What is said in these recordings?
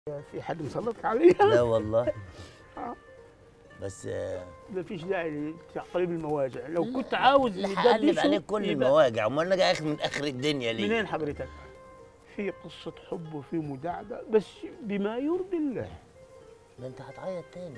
في حد مسلطك عليها لا والله آه. بس آه، ما فيش داعي لتقليب المواجع لو كنت عاوز اللي هقلب ندردشه عليك كل يبقى- المواجع امال انا جاي اخر من اخر الدنيا ليه؟ منين حضرتك في قصة حب وفي مداعبة بس بما يرضي الله ده انت هتعيط تاني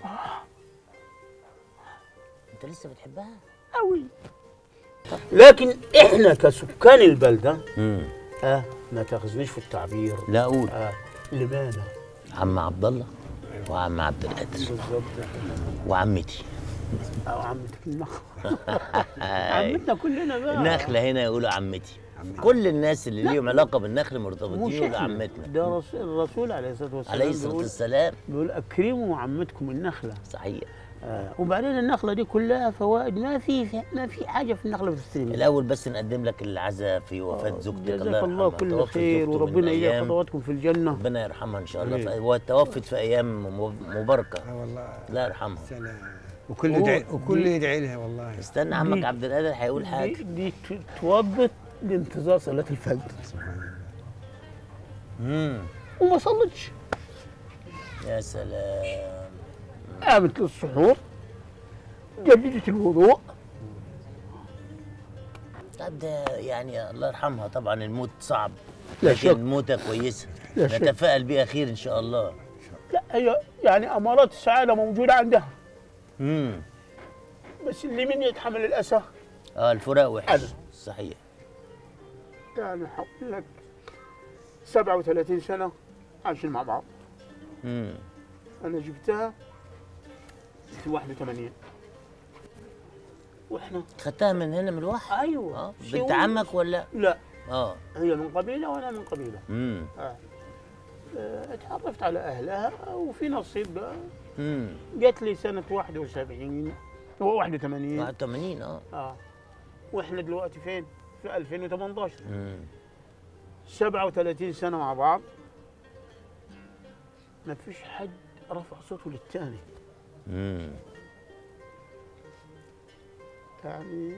انت لسه بتحبها؟ أوي لكن احنا كسكان البلدة امم اه ما تاخذنيش في التعبير لا قول اه لماذا عم عبد الله وعم عبد القادر بالظبط وعمتي او عمتك النخلة عمتنا كلنا بقى النخله هنا يقولوا عمتي كل الناس اللي ليهم علاقه بالنخل مش مرتبطين يقولوا احنا عمتنا ده رس- الرسول عليه الصلاة والسلام عليه الصلاه بيقول, والسلام بيقول أكرموا عمتكم النخلة صحيح آه. وبعدين النخلة دي كلها فوائد ما في ما في حاجة في النخلة بتستلم الاول بس نقدم لك العزاء في وفاه زوجتك الله جزاك الله يرحمها كل توفت خير زوجته من وربنا يجعل أيام. خطواتكم في الجنة ربنا يرحمها ان شاء الله آمين. ف- وتوفت في ايام م- مباركه اه والله الله يرحمها سلام وكل هو يدعي وكل دي- يدعي لها والله استنى عمك دي- عبد القادر هيقول دي, حاجه دي ت- توضت لانتظار صلاة الفجر امم وما صلتش يا سلام قامت للسحور جددت الوضوء طب ده يعني الله يرحمها طبعا الموت صعب لا لكن شك. الموتة كويسة لا شك. نتفائل بيها خير ان شاء الله لا هي يعني امارات السعادة موجودة عندها امم بس اللي من يتحمل الأسى اه الفراق وحش أنا. صحيح يعني حقول لك 37 سنة عايشين مع بعض امم أنا جبتها في 81 وإحنا خدتها من هنا من الوحي أيوه اه شيء بنت عمك ولا لا اه هي من قبيلة وأنا من قبيلة امم آه. آه، اتعرفت على أهلها وفي نصيب بقى امم جات لي سنة 71 هو 81 81 اه اه واحنا دلوقتي فين؟ في 2018 امم 37 سنة مع بعض ما فيش حد رفع صوته للتاني امم يعني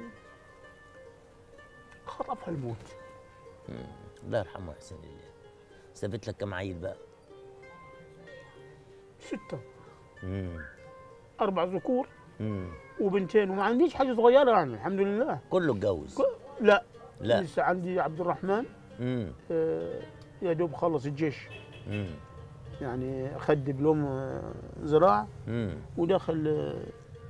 خطفها الموت الله يرحمه ويحسن الله سابت لك كم عيل بقى ستة امم أربع ذكور امم وبنتين وما عنديش حاجة صغيرة يعني الحمد لله كله اتجوز ك- لا لا. لسه عندي عبد الرحمن امم آه، يا دوب خلص الجيش امم يعني خد دبلوم آه، زراعة امم ودخل آه،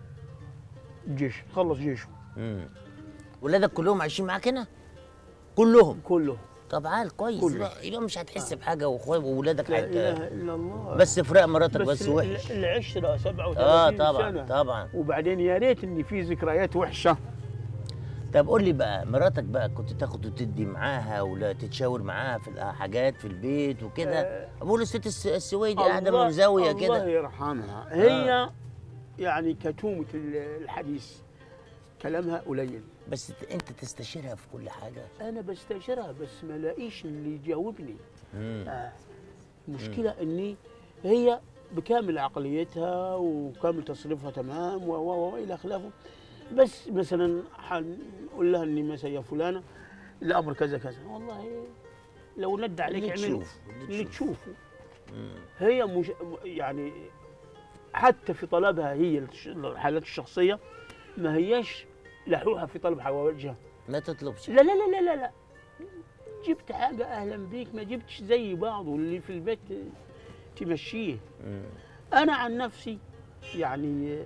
الجيش خلص جيشه امم ولادك كلهم عايشين معاك هنا كلهم كله طب عال كويس كله. بقى يبقى مش هتحس بحاجه واخوات وولادك لا حت... اله الا الله بس فراق مراتك بس, ال- وحش ال- العشره 37 اه طبعا سنه طبعا وبعدين يا ريت ان في ذكريات وحشه طب قول لي بقى مراتك بقى كنت تاخد وتدي معاها ولا تتشاور معاها في الحاجات في البيت وكده آه. بقول الست الس- السويدي قاعده الله- منزويه الله كده يرحمها هي يعني كتومه ال- الحديث كلامها قليل بس ت- انت تستشيرها في كل حاجه انا بستشيرها بس ما لاقيش اللي يجاوبني امم آه. المشكله اني هي بكامل عقليتها وكامل تصريفها تمام و و و الى خلافه بس مثلا حنقول لها اني مثلا يا فلانه الامر كذا كذا والله لو ند عليك اللي اعمله تشوفه، اللي اللي تشوفه. تشوفه مم. هي مش يعني حتى في طلبها هي الش- الحالات الشخصيه ما هياش لحوحه في طلب حوائجها ما تطلبش لا لا لا لا لا لا جبت حاجة أهلا بيك ما جبتش زي بعض واللي في البيت تمشيه مم. أنا عن نفسي يعني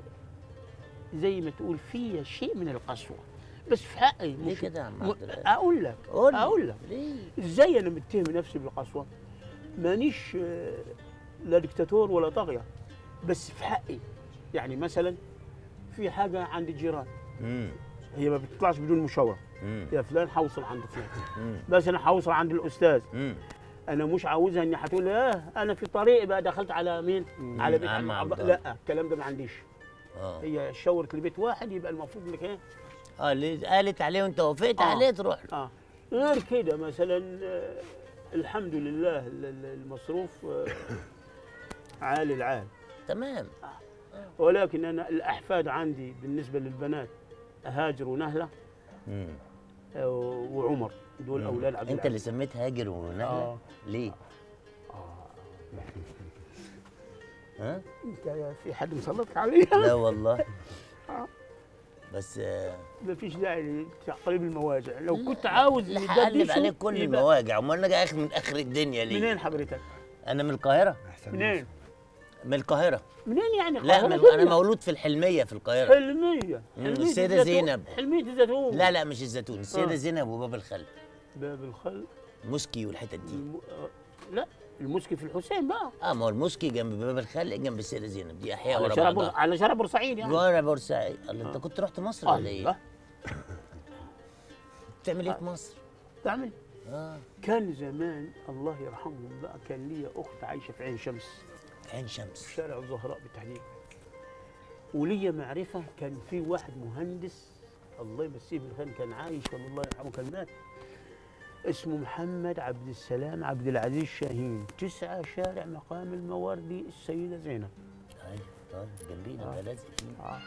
زي ما تقول فيا شيء من القسوة بس في حقي ليه مش كده يا عم م- عبد القادر؟ أقول لك قول لي. أقول لك ليه إزاي أنا متهم نفسي بالقسوة مانيش آه، لا دكتاتور ولا طاغية بس في حقي يعني مثلا في حاجة عند الجيران مم. هي ما بتطلعش بدون مشاورة مم. يا فلان حوصل عند فلان مم. بس انا حوصل عند الاستاذ مم. انا مش عاوزها اني هتقول اه انا في طريقي بقى دخلت على مين على بيت عم عم عبد عبد الله. لا الكلام ده ما عنديش اه هي شاورت لبيت واحد يبقى المفروض انك ايه اه اللي قالت عليه وانت وافقت آه. عليه تروح له اه غير كده مثلا آه الحمد لله ال- ال- المصروف آه عالي العال تمام ولكن انا الاحفاد عندي بالنسبه للبنات هاجر ونهله مم. آه وعمر دول اولاد عبد انت اللي العزيز سميت هاجر ونهله آه. ليه ها انت في حد مسلطك عليها لا والله آه. بس آه، ما فيش داعي لتقريب المواجع لو كنت عاوز لا هقلب ندردشه، عليك كل يبقى- المواجع امال انا جاي اخر من اخر الدنيا ليه منين حضرتك؟ انا من القاهره احسن منين؟ من القاهره منين يعني؟ لا القاهرة من دنيا. انا مولود في الحلميه في القاهره حلمية مم، حلمية السيدة الزيتون. زينب. حلمية الزيتون لا لا مش الزيتون السيده آه. زينب وباب الخل باب الخل موسكي والحتت دي الم... آه، لا المسكي في الحسين بقى اه ما هو الموسكي جنب باب الخل جنب السيده زينب دي احياء على ورا شارع بور... بعضها على شارع بورسعيد يعني ورا بورسعيد الله انت كنت رحت مصر ولا ايه؟ الله بتعمل ايه في مصر؟ تعمل اه كان زمان الله يرحمهم بقى كان لي اخت عايشه في عين شمس عين في شمس شارع الزهراء بالتحديد وليا معرفه كان في واحد مهندس الله يمسيه بالخير كان عايش ولا الله يرحمه كان مات اسمه محمد عبد السلام عبد العزيز شاهين تسعة شارع مقام المواردي السيدة زينب ايوه طيب جنبينا آه. ده لازم فيه. آه.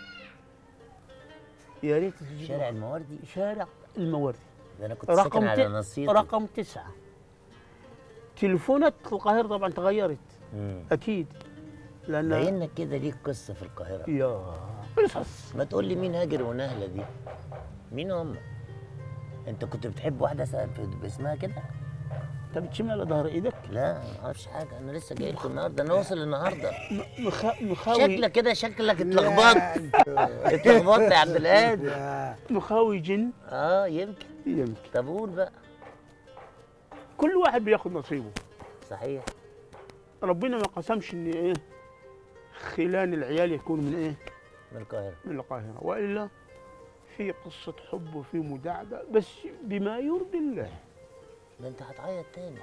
يا ريت تجيب شارع المواردي شارع المواردي ده انا كنت رقم ساكن على ت- نصير رقم تسعة تليفونات القاهرة طبعا تغيرت مم. أكيد لأن باين لك كده ليك قصه في القاهره يا قصص ما تقول لي مين هاجر ونهله دي مين هم انت كنت بتحب واحده سأل باسمها كده أنت بتشم على ظهر إيدك لا ما اعرفش حاجه انا لسه جاي لكم النهارده انا واصل النهارده م- مخ... مخاوي شكلك كده شكلك اتلخبطت اتلخبطت يا عبد القادر لا مخاوي جن اه يمكن يمكن طب قول بقى كل واحد بياخد نصيبه صحيح ربنا ما قسمش ان ايه خلان العيال يكون من ايه من القاهره من القاهره والا في قصه حب وفي مداعبه بس بما يرضي الله ده انت هتعيط تاني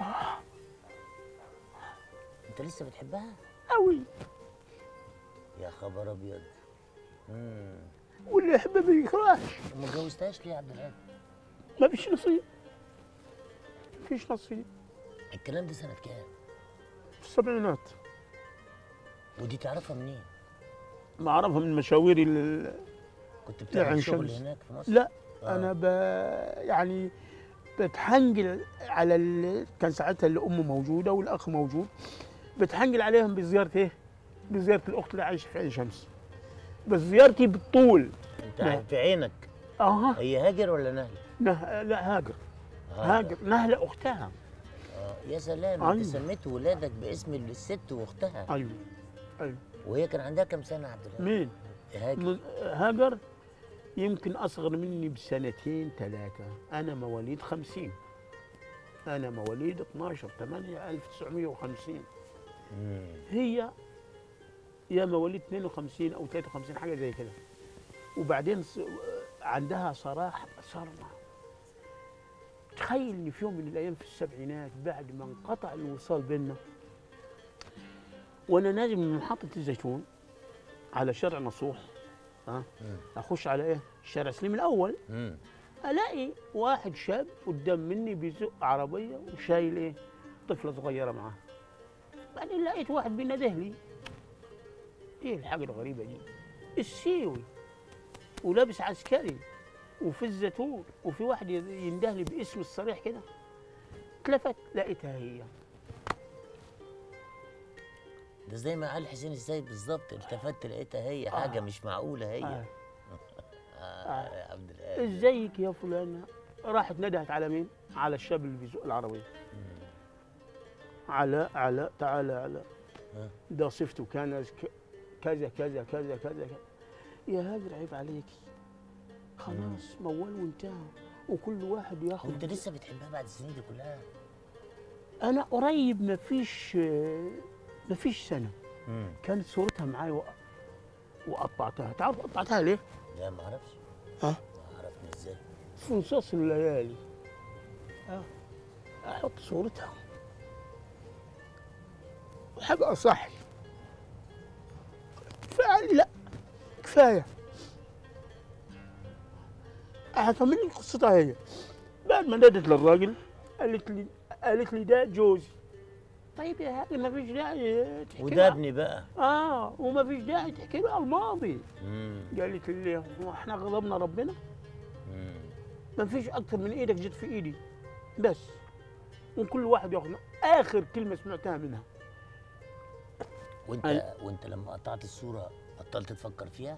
انت لسه بتحبها قوي يا خبر ابيض امم واللي يحب ما يكرهش وما اتجوزتهاش ليه يا عبد القادر ما فيش نصيب فيش نصيب الكلام ده سنه كام في السبعينات ودي تعرفها منين ما اعرفها من مشاويري ال- كنت عين بتعمل شغل شمس. هناك في مصر لا آه. انا ب... يعني بتحنجل على ال... كان ساعتها الام موجوده والاخ موجود بتحنجل عليهم بزياره ايه؟ بزياره الاخت اللي عايشه في عين شمس بس زيارتي بالطول انت لا. في عينك اها هي هاجر ولا نهله نه... لا هاجر هاجر نهله اختها اه يا سلام أيوة. انت سميت ولادك باسم الست واختها ايوه ايوه وهي كان عندها كام سنه يا عبد القادر مين؟ هاجر من- هاجر يمكن اصغر مني بسنتين ثلاثه انا مواليد 50 انا مواليد 12 8 1950 مم. هي يا مواليد 52 او 53 حاجه زي كده وبعدين ص- عندها صراحه صرمه تخيل ان في يوم من الايام في السبعينات بعد ما انقطع الوصال بيننا وانا نازل من محطه الزيتون على شارع نصوح ها مم. اخش على ايه؟ شارع سليم الاول مم. الاقي واحد شاب قدام مني بيزق عربيه وشايل ايه؟ طفله صغيره معاه. بعدين لقيت واحد بينده لي. ايه الحاجه الغريبه دي؟ السيوي ولابس عسكري وفي الزيتون وفي واحد ينده لي باسم الصريح كده. اتلفت لقيتها هي. ده زي ما قال حسين السيد بالظبط التفت لقيتها هي حاجه آه. مش معقوله هي آه. آه. يا عبد القادر ازيك يا فلانه؟ راحت ندهت على مين؟ على الشاب اللي بيزق العربيه. علاء علاء تعالى علاء ها. ده صفته كان ك- كذا كذا كذا كذا كذا يا هاجر عيب عليكي خلاص موال وانتهى وكل واحد وانت ياخد لسه بتحبها بعد السنين دي كلها انا قريب ما فيش ما فيش سنه مم. كانت صورتها معايا وق- وقطعتها تعرف قطعتها ليه؟ لا ما اعرفش ها؟ ما عرفني ازاي في نصاص الليالي اه احط صورتها وحاجه اصحي فقال لي لا كفايه هكمل لك قصتها هي بعد ما نادت للراجل قالت لي قالت لي ده جوزي طيب يا هاجر ما فيش داعي تحكي وده له ابني بقى اه وما فيش داعي تحكي له على الماضي مم. قالت لي هو احنا غضبنا ربنا مم. ما فيش اكتر من ايدك جت في ايدي بس وكل واحد ياخذ اخر كلمه سمعتها منها وانت أنا- وانت لما قطعت الصوره بطلت تفكر فيها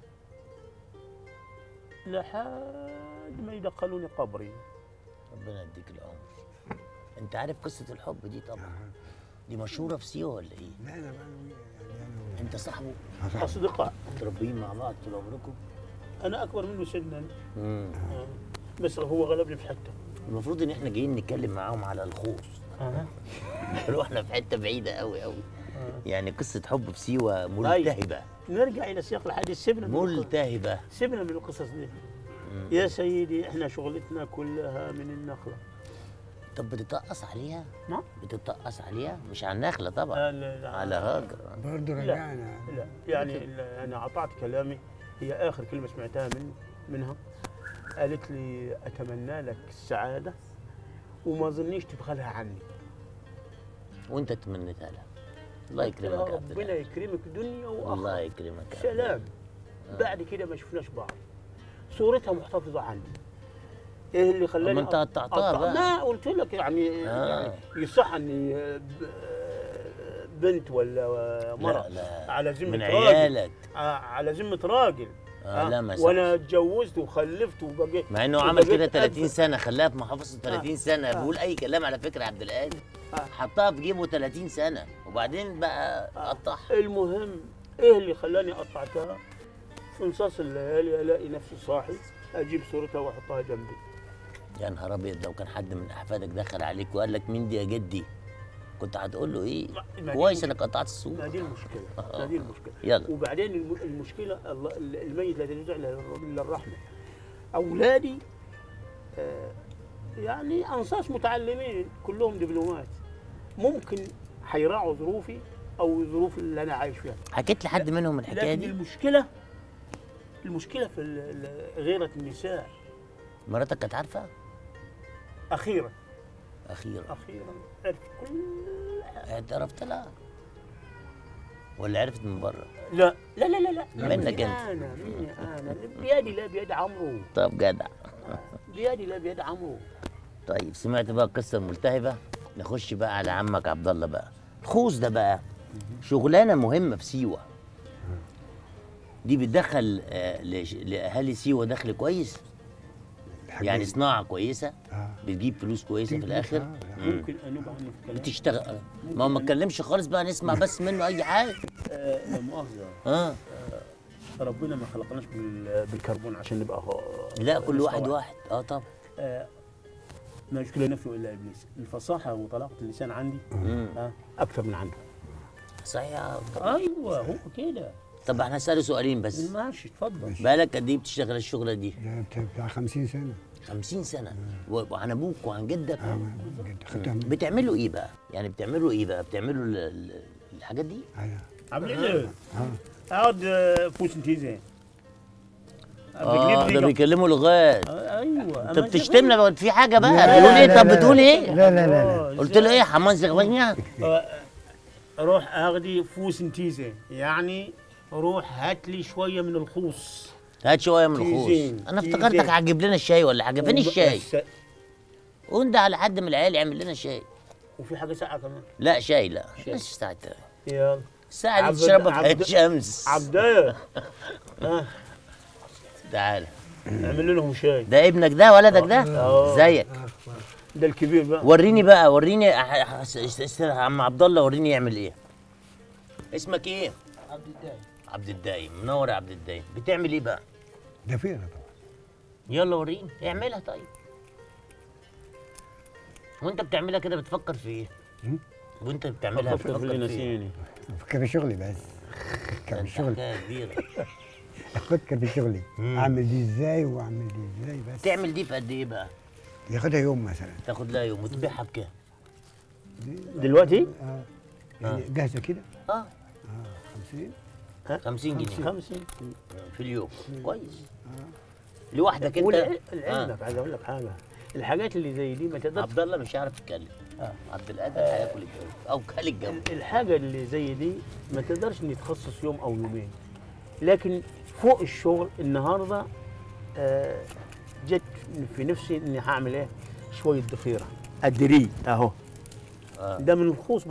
لحد ما يدخلوني قبري ربنا يديك العمر انت عارف قصه الحب دي طبعا دي مشهوره في سيوه ولا ايه لا انا بقى يعني انا انت صاحبه اصدقاء متربيين مع بعض طول عمركم انا اكبر منه سنا امم آه. بس هو غلبني في حته المفروض ان احنا جايين نتكلم معاهم على الخوص آه. رحنا في حته بعيده قوي قوي آه. يعني قصه حب في سيوه ملتهبه نرجع الى سياق الحديث سيبنا من القصص- ملتهبه سيبنا من القصص دي مم. يا سيدي احنا شغلتنا كلها من النخله طب بتتقص عليها نعم بتتقص عليها مش على النخله طبعا آه، لا- لا. على هاجر برضه لا. رجعنا لا يعني لا، انا قطعت كلامي هي اخر كلمه سمعتها من منها قالت لي اتمنى لك السعاده وما ظنيش تبخلها عني وانت تمنيتها لها الله قلت لها يكرمك يا عبد ربنا الله يكرمك دنيا الله واخره يكرمك يا عبد الله. سلام بعد كده ما شفناش بعض صورتها محتفظه عني ايه اللي خلاني أما أنت أ- قطعتها أقطع- بقى. ما قلت لك يعني آه. يعني يصح اني ب- بنت ولا مرأة لا لا على ذمه من راجل عيالك آه، على ذمه راجل آه لا ما وانا يصحش. اتجوزت وخلفت وبقيت مع انه عمل كده وبقيت 30 أب- سنه خلاها في محافظه 30 سنه آه. بيقول اي كلام على فكره عبد القادر آه. حطها في جيبه 30 سنه وبعدين بقى قطعها المهم ايه اللي خلاني قطعتها في نصاص الليالي الاقي نفسي صاحي اجيب صورتها واحطها جنبي يا نهار ابيض لو كان حد من احفادك دخل عليك وقال لك مين دي يا جدي كنت هتقول له ايه ما- ما دي كويس المشكلة. انك قطعت ما الصوره دي المشكله ما دي المشكله يلا. وبعدين الم- المشكله الله- الميت لا ترجع الا الرحمه اولادي آه، يعني انصاص متعلمين كلهم دبلومات ممكن حيراعوا ظروفي او ظروف اللي انا عايش فيها حكيت لحد منهم الحكايه لكن دي المشكله المشكله في ال- ال- غيره النساء مراتك كانت عارفه اخيرا اخيرا اخيرا عرفت كل حاجة. اعترفت لها ولا عرفت من بره لا لا لا لا لا منك مني أنت. انا مني انا بيدي لا بيد عمرو طب جدع بيدي لا بيد عمرو طيب سمعت بقى القصه الملتهبه نخش بقى على عمك عبد الله بقى الخوص ده بقى شغلانه مهمه في سيوه دي بتدخل آه، لش- لاهالي سيوه دخل كويس الحاجة يعني دي. صناعه كويسه آه. بتجيب فلوس كويسه في الاخر آه. مم. ممكن انوب عنه في كلام بتشتغل ما هو ما اتكلمش خالص بقى نسمع بس منه اي حاجه آه، لا مؤاخذه اه ربنا ما خلقناش بال- بالكربون عشان نبقى هو- لا كل واحد نستوعب. واحد اه طبعا آه، ما يشكل نفسه الا ابليس الفصاحه وطلاقه اللسان عندي مم. آه، اكثر من عنده صحيح ايوه هو كده طب احنا هسأله سؤالين بس ماشي اتفضل بقالك قد ايه بتشتغل الشغله دي ده بتاع- بتاع 50 سنه 50 سنه و- وعن ابوك وعن جدك اه بجد خدتها من بتعملوا ايه بقى يعني بتعملوا ايه بقى بتعملوا ال- ال- الحاجات دي ايوه عبد العزيز اه اقعد آه، فوس انت زين اه ده بيكلموا لغات ايوه انت بتشتمنا بقى في حاجه بقى لا، بيقول ايه لا، طب لا، بتقول ايه لا لا لا لا قلت له ايه حمان زغبانيا روح اخدي فوس انتيزه يعني روح هات لي شويه من الخوص هات شويه من الخوص تيزين، انا تيزين. افتكرتك هتجيب لنا الشاي ولا حاجه فين الشاي بس- وانت على حد من العيال يعمل لنا شاي وفي حاجه ساقعه كمان لا شاي لا شاي. مش ساعه يلا الساعه دي عبد- تشربها في عين عبد- شمس عبدايه ها تعال اعمل لهم شاي ده ابنك ده ولدك ده آه. زيك ده الكبير بقى وريني بقى وريني أح- أح- است- است- عم عبد الله وريني يعمل ايه اسمك ايه عبد الدايم عبد الدايم منور يا عبد الدايم بتعمل ايه بقى ده فيها طبعا يلا وريني اعملها طيب وانت بتعملها كده بتفكر في ايه مم؟ وانت بتعملها فكر في اللي بتفكر في ايه نسيني افكر في شغلي بس افكر ده في انت شغلي حكايه كبيره افكر في شغلي مم. اعمل دي ازاي واعمل دي ازاي بس تعمل دي في قد ايه بقى ياخدها يوم مثلا تاخد لها يوم وتبيعها بكام دلوقتي اه يعني جاهزه كده اه اه 50 50 جنيه 50 في اليوم كويس لوحدك انت ولعلمك عايز اقول لك حاجه الحاجات اللي زي دي ما تقدرش عبد الله مش عارف يتكلم آه. عبد القادر هياكل الجو او كل الجو ال- الحاجه اللي زي دي ما تقدرش اني تخصص يوم او يومين لكن فوق الشغل النهارده آه، جت في نفسي اني هعمل ايه شويه ضفيره الدري اهو آه. ده من الخوص برضه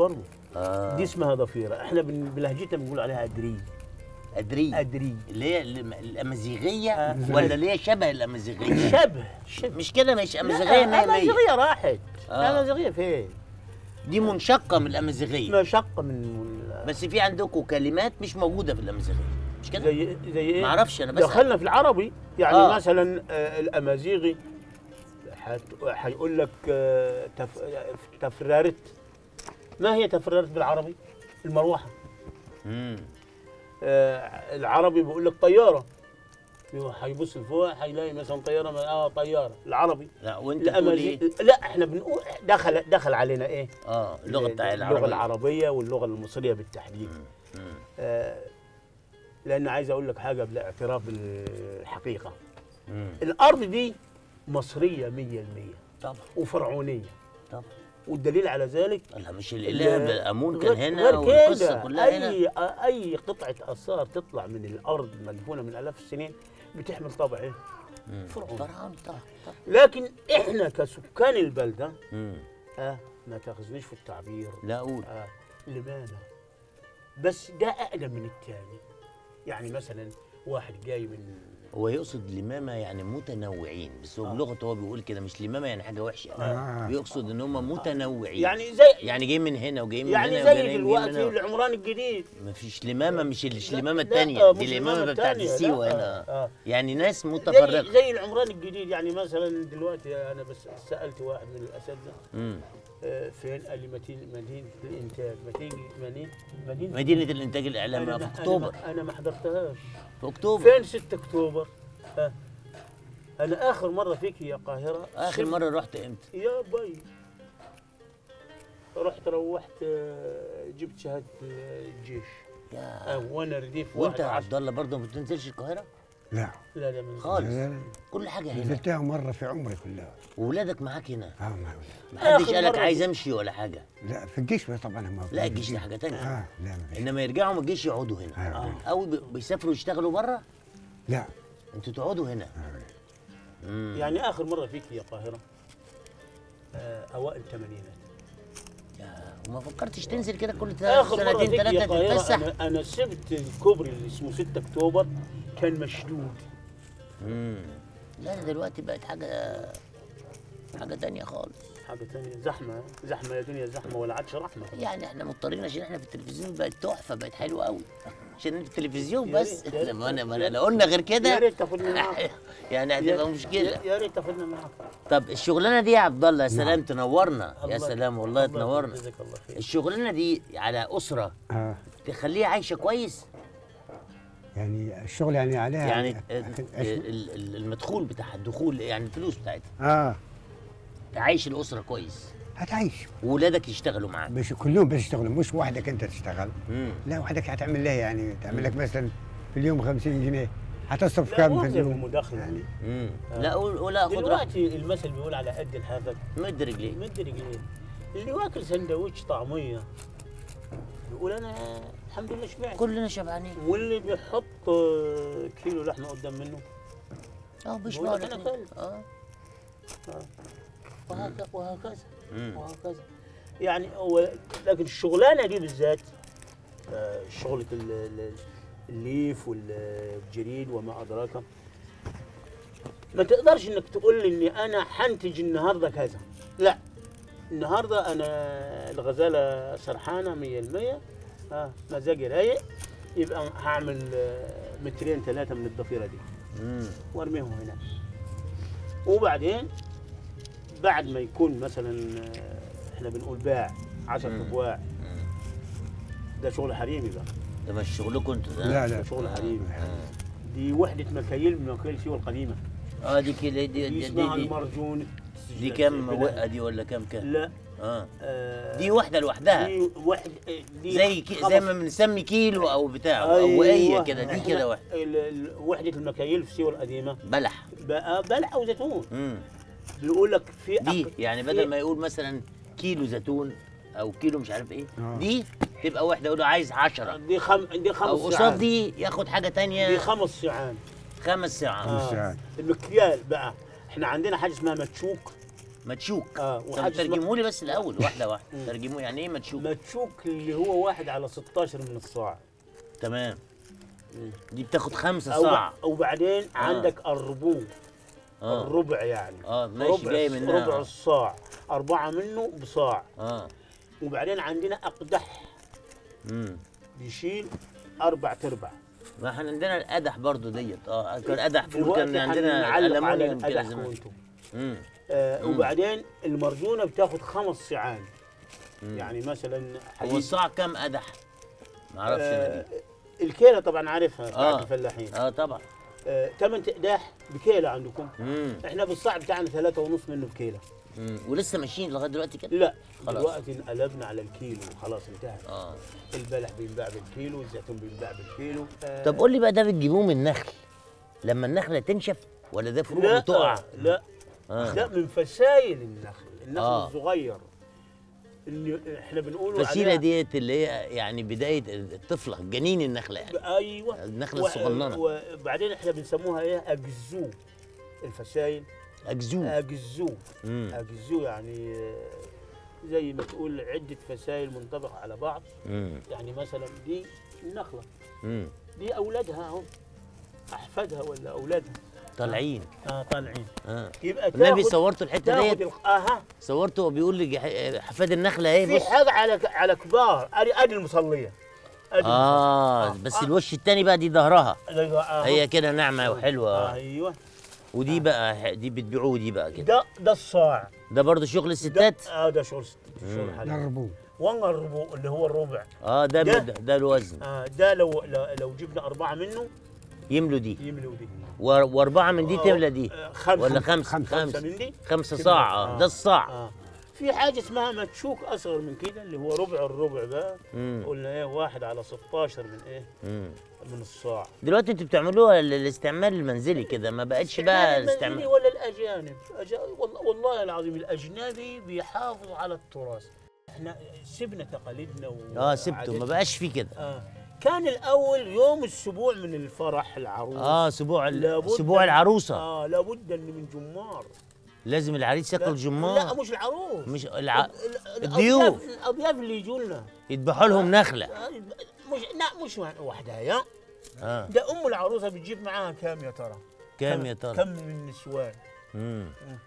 اه دي اسمها ضفيره احنا بن- بلهجتنا بنقول عليها ادري ادري ادري اللي هي الم- الامازيغيه آه. ولا اللي هي شبه الامازيغيه شبه شبه مش كده مش لا، امازيغيه 100 100 الامازيغيه راحت آه. الامازيغيه فين؟ دي منشقه من الامازيغيه مشقه من بس في عندكم كلمات مش موجوده في الامازيغيه مش كده زي زي ايه؟ ما اعرفش انا بس دخلنا في العربي يعني آه. آه. مثلا آه، الامازيغي حت- حيقول لك آه، تف... آه، تفرارت ما هي تفرارت بالعربي؟ المروحه امم آه، العربي بيقول لك طياره حيبص لفوق حيلاقي مثلا طياره اه طياره العربي لا وانت تقول الامازيغ ايه لا احنا بنقول دخل دخل علينا ايه؟ اه اللغه بتاع اللغه العربيه العربيه واللغه المصريه بالتحديد مم. آه، لان عايز اقول لك حاجه بالاعتراف بالحقيقه مم. الارض دي مصريه 100% طبعا وفرعونيه طبعا والدليل على ذلك الله مش الاله ال- بالامون كان غير- هنا غير والقصه كده، كلها هنا اي اي قطعه اثار تطلع من الارض مدفونه من الاف السنين بتحمل طابع ايه مم. فرعون. فرعون طبعا طبعا لكن احنا كسكان البلده مم. اه ما تاخذنيش في التعبير لا اقول آه لماذا بس ده اقدم من الثاني يعني مثلا واحد جاي من هو يقصد لمامة يعني متنوعين بس هو آه. بلغته هو بيقول كده مش لمامة يعني حاجة وحشة آه. بيقصد ان هم متنوعين يعني زي يعني جاي من هنا وجاي من يعني هنا زي وجاي من دلوقتي هنا العمران الجديد ما فيش لمامة مش مش لا، الإمامة لا، التانية مش دي الإمامة الإمامة بتاعت التانية، السيوة لا، هنا آه، آه. يعني ناس زي, متفرقة زي العمران الجديد يعني مثلا دلوقتي انا بس سالت واحد من الاساتذه مم. آه، فين قال لي مدينه مدينه الانتاج مدينه مدينه مدينه مدينة الإنتاج الإعلامي أنا في ما- أكتوبر انا ما, أنا ما حضرتهاش في أكتوبر فين 6 اكتوبر ها انا اخر مره فيك يا قاهره آخر ست- مرة رحت إمتى؟ يا بي رحت روحت آه، جبت شهاده الجيش يا آه، وانا رديف وأنت واحد يا عشر عبد الله برضه ما بتنزلش القاهرة؟ لا لا لا من خالص لا، لا. كل حاجة هنا نزلتها مرة في عمري كلها وولادك معاك هنا اه ما محدش آخر قالك مرة عايز دي. امشي ولا حاجة لا في الجيش بس طبعا ما لا الجيش ده حاجة تانية اه لا ما فيش انما يرجعوا من الجيش يقعدوا هنا آه. او بي- بيسافروا يشتغلوا بره لا انتوا تقعدوا هنا آه. مم. يعني اخر مره فيك يا قاهره آه، اوائل الثمانينات يا وما فكرتش تنزل كده كل اخر مره سنتين فيك يا ثلاثه قاهره تتفسح انا, أنا سبت الكوبري اللي اسمه 6 اكتوبر كان مشدود مم. لا ده دلوقتي بقت حاجه حاجه تانية خالص حاجه ثانيه زحمه زحمه يا دنيا زحمه ولا عادش رحمه يعني احنا مضطرين عشان احنا في التلفزيون بقت تحفه بقت حلوه قوي عشان التلفزيون يا بس ريت- يا ريت- لما انا يا ما ريت- لو قلنا غير يا كده ريت تاخدني معاك يعني يا- هتبقى يا- مشكله يا ريت تاخدنا معاك طب الشغلانه دي يا عبد الله يا سلام نعم. تنورنا يا الله- سلام والله الله تنورنا يجزاك الله خير الشغلانه دي على اسره اه تخليها عايشه كويس يعني الشغل يعني عليها يعني أش- ال- ال- المدخول بتاعها الدخول يعني الفلوس بتاعتها اه تعيش الاسره كويس هتعيش وولادك يشتغلوا معاك مش كلهم بيشتغلوا مش وحدك انت تشتغل مم. لا وحدك هتعمل لها يعني تعمل لك مثلا في اليوم 50 جنيه هتصرف لا كام في مو زي اليوم المداخله يعني مم. آه. لا قول ولا خد راحتك دلوقتي المثل بيقول على قد الحافظ مد رجليك مد رجليه اللي واكل سندوتش طعميه يقول انا الحمد لله شبعت كلنا شبعانين واللي بيحط آه، كيلو لحمه قدام منه اه مش بقول لك بقول أنا كلت. اه وهكذا وهكذا مم. وهكذا يعني هو لكن الشغلانه دي بالذات آه، شغله ال- ال- الليف والجريد وما ادراك ما تقدرش انك تقول لي اني انا حنتج النهارده كذا لا النهارده انا الغزاله سرحانه 100% ها مزاجي رايق يبقى هعمل آه، مترين ثلاثه من الضفيره دي مم. وارميهم هنا وبعدين بعد ما يكون مثلا آه، احنا بنقول باع 10 مم. ابواع مم. ده شغل حريمي بقى ده مش شغلكم انتوا ده لا ده لا شغل حريمي آه. دي وحده مكاييل من مكاييل سيوه القديمه اه دي كده دي دي دي, اسمها دي, دي, المرجون دي كام وقه دي ولا كام كام لا اه آه، دي واحده لوحدها دي واحد دي زي كي خمس- زي ما بنسمي كيلو او بتاع او أيوة. وقيه كده دي إحنا كده واحده ال- ال- وحده المكاييل في سيوه القديمه بلح بقى بلح او زيتون مم. بيقول لك في دي أق- يعني في- بدل ما يقول مثلا كيلو زيتون او كيلو مش عارف ايه آه. دي تبقى واحده يقول له عايز 10 دي خم دي خمس او قصاد ساعات دي ياخد حاجه دي تانية خمس ساعات خمس ساعات خمس آه. ساعات. المكيال بقى احنا عندنا حاجه اسمها متشوك متشوك اه طب وحاجه اسمها ترجموا لي بس الاول واحده واحده مم. ترجموا يعني ايه متشوك متشوك اللي هو واحد على 16 من الصاع تمام مم. دي بتاخد خمسة او صاع وبعدين عندك الربوع اه الربع يعني اه ماشي ربع جاي الص- منها ربع الصاع أربعة منه بصاع اه وبعدين عندنا أقدح امم بيشيل أربع تربع ما احنا عندنا القدح برضو ديت اه كان قدح فول دلوقتي كان عندنا هنعلق على الالومنيوم كده القدح زمان وانتم امم آه مم. وبعدين المرجونة بتاخد خمس صيعان مم. يعني مثلا هو حديد الصاع كام قدح؟ ما اعرفش انا آه دي الكيلة طبعا عارفها بتاعت آه. الفلاحين اه طبعا آه 8 اقداح بكيلة عندكم امم احنا بالصاع بتاعنا ثلاثة ونص منه بكيلة امم ولسه ماشيين لغايه دلوقتي كده؟ لا خلاص. دلوقتي انقلبنا على الكيلو خلاص انتهى اه البلح بينباع بالكيلو الزيتون بينباع بالكيلو آه طب قول لي بقى ده بتجيبوه من النخل لما النخله تنشف ولا ده فروع لا بتقع؟ لا آه. لا من فسايل النخل النخل آه. الصغير اللي احنا بنقوله الفسيله عليها- ديت اللي هي يعني بدايه الطفله جنين النخله يعني ايوه النخله وح- الصغننه وبعدين احنا بنسموها ايه اجزو الفسايل اجزوه اجزو امم اجزو يعني آه، زي ما تقول عده فسايل منطبقه على بعض امم يعني مثلا دي النخله امم دي اولادها اهو احفادها ولا اولادها طالعين اه طالعين اه يبقى النبي تاخد صورته الحته تاخد ديت الق- اها صورته وهو بيقول لي جح- حفاد النخله ايه في بص حاجه على على كبار ادي ادي المصليه ادي اه المصلية. بس آه. الوش التاني بقى دي ظهرها أيوة، آه. هي كده ناعمه وحلوه ايوه ودي بقى دي بتبيعوه دي بقى كده ده ده الصاع ده برضه شغل ده الستات اه ده شغل شغل مم. حلال نربو وانا الربع اللي هو الربع اه ده ده- ده, ده الوزن آه ده لو لو, لو جبنا اربعه منه يملوا دي يملوا دي و- واربعه من دي تملى دي آه خمسه ولا خمسه خمسة. خمسه خمسه من دي خمسه تملى. صاع اه ده الصاع آه. في حاجه اسمها متشوك اصغر من كده اللي هو ربع الربع بقى مم. قلنا ايه واحد على 16 من ايه مم. من الصاع دلوقتي انتوا بتعملوها للاستعمال المنزلي كده ما بقتش بقى المنزلي الاستعمال ولا الاجانب أجا... والله, والله العظيم الاجنبي بيحافظ على التراث احنا سبنا تقاليدنا و... اه سبته ما وعاداتنا. بقاش فيه كده آه. كان الاول يوم السبوع من الفرح العروس اه سبوع ال- لابد سبوع من- العروسه اه لابد ان من جمار لازم العريس ياكل لا جمار مش العروس مش الع... ال- ال- الضيوف. الأضياف- الاضياف اللي يجوا لنا يذبحوا لهم نخله آه، مش لا مش وحدها يا اه ده ام العروسه بتجيب معاها كام يا ترى؟ كام يا ترى كم من النسوان؟ امم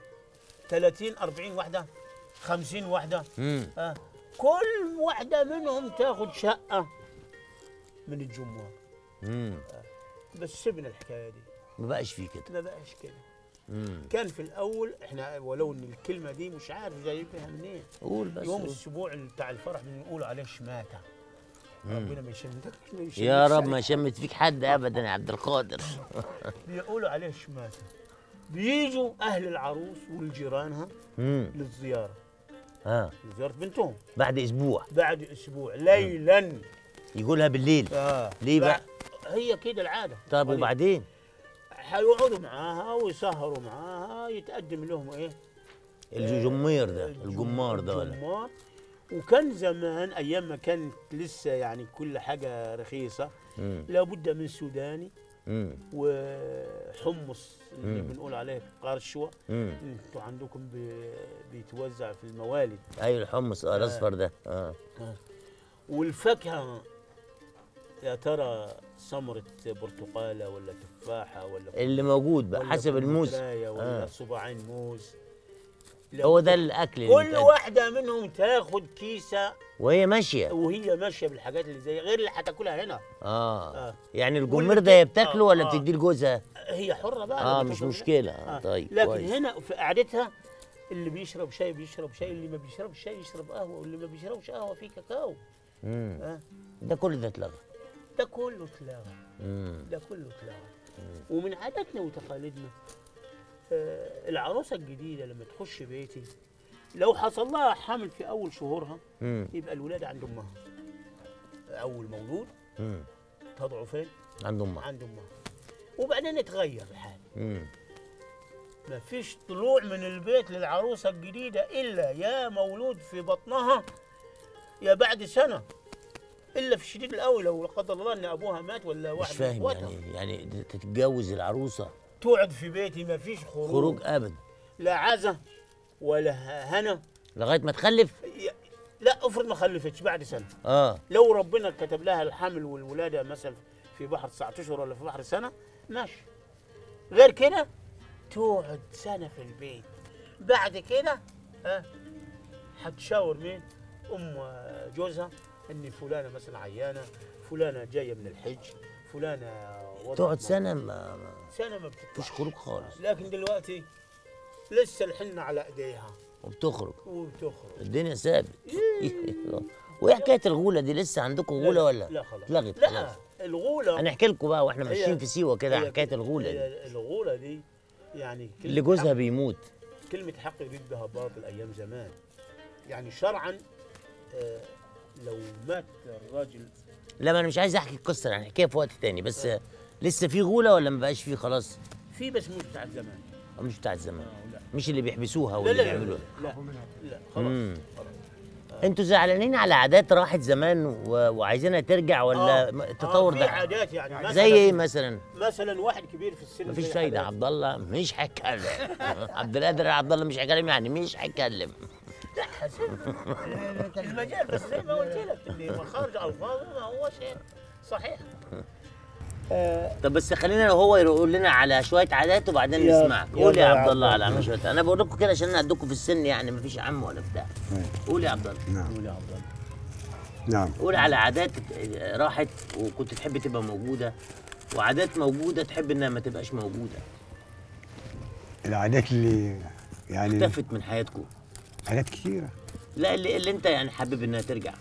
30 40 وحده 50 وحده امم آه. كل واحده منهم تاخذ شقه من الجمار امم بس سيبنا الحكايه دي ما بقاش فيه كده ما بقاش كده امم كان في الاول احنا ولو ان الكلمه دي مش عارف جايبها منين قول بس يوم قول. الاسبوع بتاع الفرح بنقول عليه شماته ربنا ما يشمتك ما يشمتكش يا رب ما عليك. شمت فيك حد ابدا يا عبد القادر بيقولوا عليه شماته بيجوا اهل العروس والجيرانها امم للزياره اه لزياره بنتهم بعد اسبوع بعد اسبوع ليلا يقولها بالليل آه. ليه بقى؟ هي كده العاده طب طيب. وبعدين حيقعدوا معاها ويسهروا معاها يتقدم لهم ايه الجمير ده الجم- الجمار ده ولا الجمار وكان زمان ايام ما كانت لسه يعني كل حاجه رخيصه امم لابد من سوداني امم وحمص اللي مم. بنقول عليه قرشوه امم انتوا عندكم بي- بيتوزع في الموالد ايوه الحمص اه الاصفر ده اه والفاكهه يا ترى ثمره برتقاله ولا تفاحه ولا اللي موجود بقى ولا حسب الموز كمثرية ولا آه. صباعين موز هو ده الاكل اللي كل بيتقدم. واحده منهم تاخد كيسه وهي ماشيه وهي ماشيه بالحاجات اللي زي غير اللي هتاكلها هنا اه, آه. يعني واللي الجمير ده يا بت- بتاكله آه، ولا آه. بتديه لجوزها هي حره بقى اه لما مش تاكل مشكله آه. طيب لكن كويس هنا في قعدتها اللي بيشرب شاي بيشرب شاي اللي ما بيشربش شاي يشرب قهوه واللي ما بيشربش قهوه في كاكاو امم آه. ده كل ده اتلغى ده كله اتلغى امم ده كله اتلغى ومن عاداتنا وتقاليدنا آه العروسه الجديده لما تخش بيتي لو حصل لها حمل في اول شهورها امم يبقى الولاده عند امها اول مولود امم تضعه فين عند امها عند امها وبعدين يتغير الحال امم ما فيش طلوع من البيت للعروسه الجديده الا يا مولود في بطنها يا بعد سنه الا في الشديد الاول لو لا قدر الله ان ابوها مات ولا مش واحد من فاهم إخواتها. يعني يعني تتجوز العروسه تقعد في بيتي ما فيش خروج, خروج ابدا لا عزا ولا هنا لغايه ما تخلف ي- لا افرض ما خلفتش بعد سنه اه لو ربنا كتب لها الحمل والولاده مثلا في بحر تسعة اشهر ولا في بحر سنه ماشي غير كده تقعد سنه في البيت بعد كده ها هتشاور مين؟ ام جوزها ان فلانه مثلا عيانه فلانه جايه من الحج فلانه وضعها تقعد سنه ما ما- سنه ما مفيش بتطلعش خروج خالص لكن دلوقتي لسه الحنه على ايديها وبتخرج وتخرج الدنيا ثابت وايه حكايه الغوله دي لسه عندكم غوله ولا لا خلاص اتلغت لا خلاص الغوله هنحكي لكم بقى واحنا هي- ماشيين في سيوه كده هي- حكايه الغوله دي هي الغوله دي يعني كلمة اللي جوزها حق- بيموت كلمة حق يريد بها باطل أيام زمان يعني شرعا آه لو مات الراجل لا ما انا مش عايز احكي القصه انا هحكيها في وقت تاني بس آه، لسه في غوله ولا ما بقاش في خلاص في بس مش بتاع زمان أو مش بتاعت زمان آه لا مش اللي بيحبسوها لا واللي لا لا بيعملوها لا, لا خلاص مم. خلاص. انتوا زعلانين على عادات راحت زمان و... وعايزينها ترجع ولا آه، م- آه، التطور في ده عادات يعني مثلا زي ايه مثلا مثلا واحد كبير في السن مفيش زي فايده حالاتي. عبد الله مش هيتكلم عبد القادر عبد الله مش هيتكلم يعني مش هيتكلم لا حسن المجال بس زي ما قلت لك اللي مخارج الفاظه ما هو شيء صحيح آه طب بس خلينا هو يقول لنا على شويه عادات وبعدين يلا، نسمعك قول يا يلا يا عبد الله عبد على شويه انا بقول لكم كده عشان انا عندكم في السن يعني مفيش عم ولا بتاع قول يا عبد الله نعم قول يا عبد الله نعم قول على عادات راحت وكنت تحب تبقى موجوده وعادات موجوده تحب انها ما تبقاش موجوده العادات اللي يعني اختفت من حياتكم عادات كثيرة لا اللي, اللي انت يعني حابب انها ترجع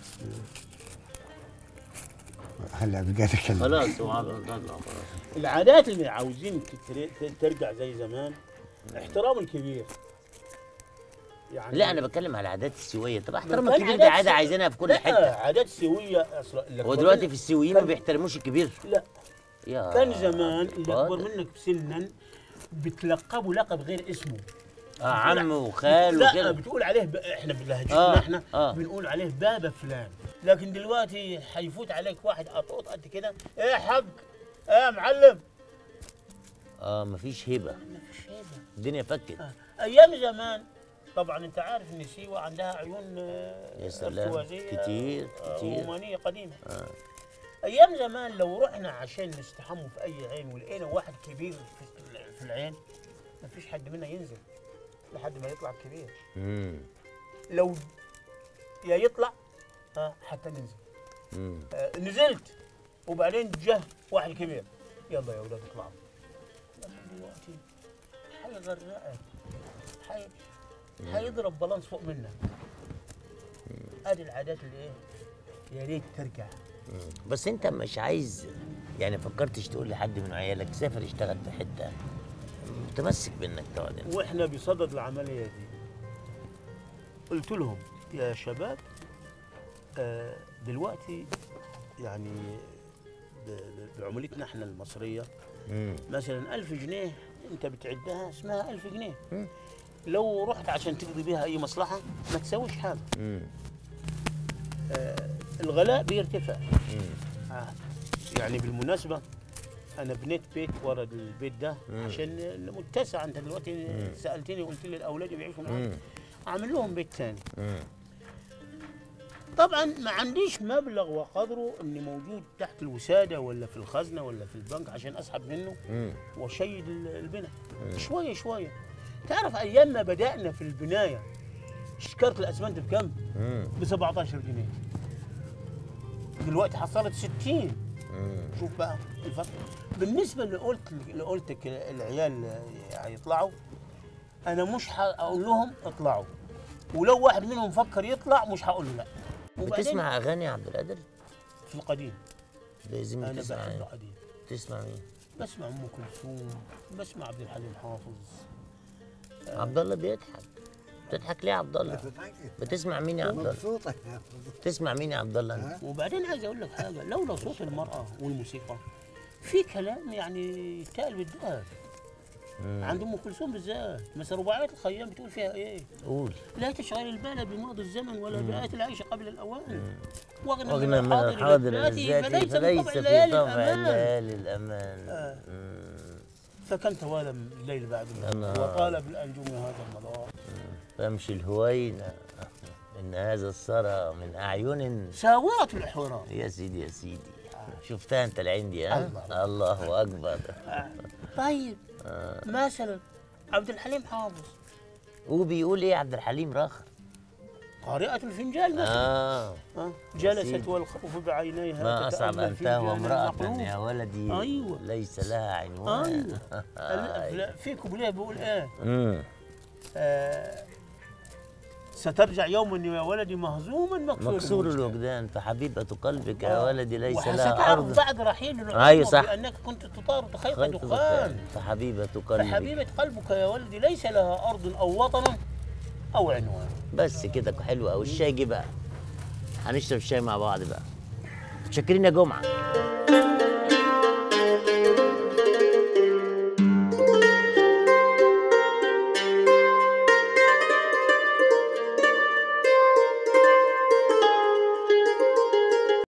خلي عبد القادر يتكلم خلاص هو عبد الله خلاص العادات اللي عاوزين تتر- ترجع زي زمان احترام الكبير يعني لا انا بتكلم على العادات السويه طب احترام كان الكبير دي عادات عاده سو- عايزينها في كل لا حته عادات سويه اصلا اللي هو أكبر دلوقتي منك- في السويين ما كان- بيحترموش الكبير لا يا كان زمان اللي اكبر فاضل. منك سنا بتلقبوا لقب غير اسمه اه عم وخال لا وكده بتقول عليه ب... احنا بلهجتنا آه، احنا آه. بنقول عليه بابا فلان لكن دلوقتي حيفوت عليك واحد قطوط قد كده ايه يا حق ايه يا معلم اه مفيش هبه مفيش هيبة. الدنيا فكت آه. ايام زمان طبعا انت عارف ان سيوه عندها عيون آه، يا سلام. ارتوازية، كتير، آه، كتير. رومانيه قديمه آه. ايام زمان لو رحنا عشان نستحموا في اي عين ولقينا واحد كبير في- في العين ما فيش حد منا ينزل لحد ما يطلع الكبير امم لو يا يطلع ها حتى ننزل امم آه نزلت وبعدين جه واحد كبير يلا يا اولاد اطلعوا لكن دلوقتي حيغرقك حي حيضرب بالانس فوق منك ادي العادات اللي ايه يا ريت ترجع بس انت مش عايز يعني فكرتش تقول لحد من عيالك سافر اشتغل في حته متمسك بانك تقعد هنا واحنا بصدد العمليه دي قلت لهم يا شباب آه، دلوقتي يعني ب- ب- بعملتنا احنا المصريه امم مثلا ألف جنيه انت بتعدها اسمها ألف جنيه مم. لو رحت عشان تقضي بيها اي مصلحه ما تسويش حاجه امم آه، الغلاء بيرتفع امم آه، يعني بالمناسبه انا بنيت بيت ورا البيت ده مم. عشان متسع انت دلوقتي سالتني قلت لي الاولاد بيعيشوا معاك امم عامل لهم بيت ثاني امم طبعا ما عنديش مبلغ وقدره اني موجود تحت الوساده ولا في الخزنه ولا في البنك عشان اسحب منه امم واشيد ال- البناء شويه شويه تعرف ايام ما بدانا في البنايه شكاره الاسمنت بكم؟ امم ب 17 جنيه دلوقتي حصلت 60 شوف بقى الفرق بالنسبه اللي قلت اللي قلتك العيال هيطلعوا انا مش هقول لهم اطلعوا ولو واحد منهم فكر يطلع مش هقول له لا وبعدين بتسمع اغاني يا عبد القادر في القديم لازم انا تسمع بحب يعني. القديم تسمع مين بسمع ام كلثوم بسمع عبد الحليم حافظ عبد الله بيضحك بتضحك ليه يا عبد الله بتسمع مين يا عبد الله مبسوطة تسمع مين يا عبد الله انت؟ وبعدين عايز اقول لك حاجه لولا صوت المراه والموسيقى في كلام يعني يتقال بالذهب عند ام كلثوم بالذات مثلا رباعيه الخيام بتقول فيها ايه؟ قول لا تشغل البال بماضي الزمن ولا بآت العيش قبل الاوان وغنى من الحاضر الذاتي الذاتي فليس فليس من طبع في الليالي طبع الأمان. الليالي الامان آه. مم. فكان توالى الليل بعد النهار. النهار وطال بالانجم هذا المدار فامشي الهوينة إن هذا الثرى من أعين ساوات الحورة يا سيدي يا سيدي شفتها أنت العين دي ها؟ الله. الله أكبر طيب مثلا عبد الحليم حافظ وبيقول إيه عبد الحليم رخر قارئة الفنجان مثلا آه آه. سيدي. جلست والخوف بعينيها ما أصعب تتأمل أن في تهوى جانب امرأة المقلوب. يا ولدي أيوة. ليس لها عنوان ايوه ال- لا، في كوبليه بيقول ايه مم. آه سترجع يوما يا ولدي مهزوما مكسور, مكسور الوجدان. الوجدان فحبيبة قلبك يا آه. ولدي ليس لها وستعرف أرض بعد رحيل العمر أيوة صح. بأنك كنت تطار خيط خيط دخان دخان فحبيبة قلبك فحبيبة قلبك يا ولدي ليس لها أرض أو وطن أو عنوان بس كده حلو قوي الشاي جه بقى هنشرب الشاي مع بعض بقى متشكرين يا جمعه